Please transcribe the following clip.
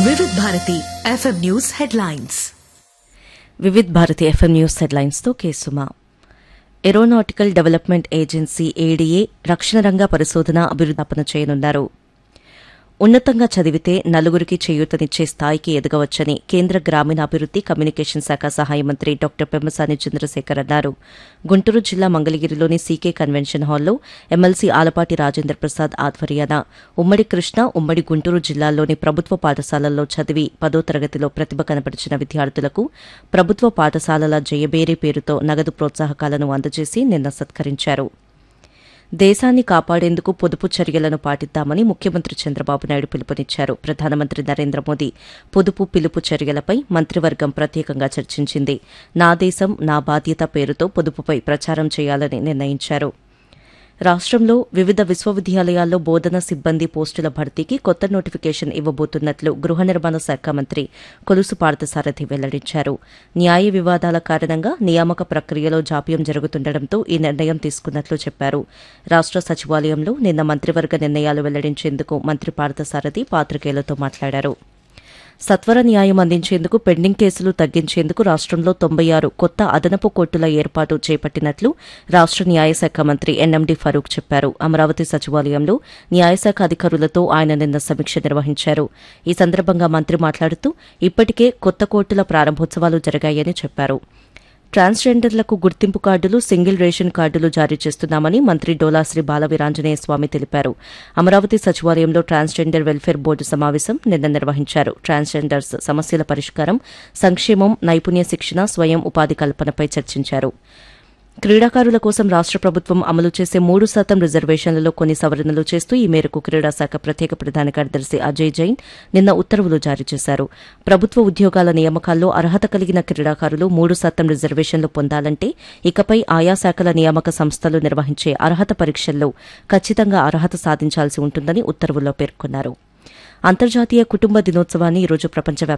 వివిధ Bharati FM news headlines Vividh Bharati FM news హెడ్లైన్స్తో కేసుమా ఏరోనాటికల్ డెవలప్మెంట్ ఏజెన్సీ ఏడీఏ రక్షణ రంగ పరిశోధన అభివృద్ధాపన చేయనున్నారు ఉన్నతంగా చదివితే నలుగురికి చేయూతనిచ్చే స్థాయికి ఎదగవచ్చని కేంద్ర గ్రామీణాభివృద్ది కమ్యూనికేషన్ శాఖ సహాయ మంత్రి డాక్టర్ పెమ్మసాని చంద్రశేఖర్ అన్నారు గుంటూరు జిల్లా మంగళగిరిలోని సీకే కన్వెన్షన్ హాల్లో ఎమ్మెల్సీ ఆలపాటి రాజేంద్ర ప్రసాద్ ఆధ్వర్యాన ఉమ్మడి కృష్ణ ఉమ్మడి గుంటూరు జిల్లాల్లోని ప్రభుత్వ పాఠశాలల్లో చదివి పదో తరగతిలో ప్రతిభ కనపరిచిన విద్యార్థులకు ప్రభుత్వ పాఠశాలల జయబేరే పేరుతో నగదు ప్రోత్సాహకాలను అందజేసి నిన్న సత్కరించారు దేశాన్ని కాపాడేందుకు పొదుపు చర్యలను పాటిద్దామని ముఖ్యమంత్రి చంద్రబాబు నాయుడు పిలుపునిచ్చారు ప్రధానమంత్రి నరేంద్ర మోదీ పొదుపు పిలుపు చర్యలపై మంత్రివర్గం ప్రత్యేకంగా చర్చించింది నా దేశం నా బాధ్యత పేరుతో పొదుపుపై ప్రచారం చేయాలని నిర్ణయించారు రాష్ట్రంలో వివిధ విశ్వవిద్యాలయాల్లో బోధన సిబ్బంది పోస్టుల భర్తీకి కొత్త నోటిఫికేషన్ ఇవ్వబోతున్నట్లు గృహ నిర్మాణ శాఖ మంత్రి కొలుసు పార్థసారథి వెల్లడించారు న్యాయ వివాదాల కారణంగా నియామక ప్రక్రియలో జాప్యం జరుగుతుండటంతో ఈ నిర్ణయం తీసుకున్నట్లు చెప్పారు రాష్ట్ర సచివాలయంలో నిన్న మంత్రివర్గ నిర్ణయాలు వెల్లడించేందుకు మంత్రి పార్థసారథి పాత్రికేయులతో మాట్లాడారు సత్వర న్యాయం అందించేందుకు పెండింగ్ కేసులు తగ్గించేందుకు రాష్ట్రంలో తొంభై ఆరు కొత్త అదనపు కోర్టుల ఏర్పాటు చేపట్టినట్లు రాష్ట్ర న్యాయశాఖ మంత్రి ఎన్ఎండి ఫరూక్ చెప్పారు అమరావతి సచివాలయంలో న్యాయశాఖ అధికారులతో ఆయన నిన్న సమీక్ష నిర్వహించారు ఈ సందర్భంగా మంత్రి మాట్లాడుతూ ఇప్పటికే కొత్త కోర్టుల ప్రారంభోత్సవాలు జరిగాయని చెప్పారు ట్రాన్స్జెండర్లకు గుర్తింపు కార్డులు సింగిల్ రేషన్ కార్డులు జారీ చేస్తున్నామని మంత్రి డోలాశ్రీ బాలవీరాంజనేయ స్వామి తెలిపారు అమరావతి సచివాలయంలో ట్రాన్స్జెండర్ వెల్ఫేర్ బోర్డు సమావేశం నిన్న నిర్వహించారు ట్రాన్స్జెండర్స్ సమస్యల పరిష్కారం సంక్షేమం నైపుణ్య శిక్షణ స్వయం ఉపాధి కల్పనపై చర్చించారు క్రీడాకారుల కోసం రాష్ట్ర ప్రభుత్వం అమలు చేసే మూడు శాతం రిజర్వేషన్లలో కొన్ని సవరణలు చేస్తూ ఈ మేరకు క్రీడా శాఖ ప్రత్యేక ప్రధాన కార్యదర్శి అజయ్ జైన్ నిన్న ఉత్తర్వులు జారీ చేశారు ప్రభుత్వ ఉద్యోగాల నియామకాల్లో అర్హత కలిగిన క్రీడాకారులు మూడు శాతం రిజర్వేషన్లు పొందాలంటే ఇకపై ఆయా శాఖల నియామక సంస్థలు నిర్వహించే అర్హత పరీక్షల్లో ఖచ్చితంగా అర్హత సాధించాల్సి ఉంటుందని ఉత్తర్వుల్లో పేర్కొన్నారు అంతర్జాతీయ కుటుంబ దినోత్సవాన్ని ఈరోజు ప్రపంచవ్యాప్తంగా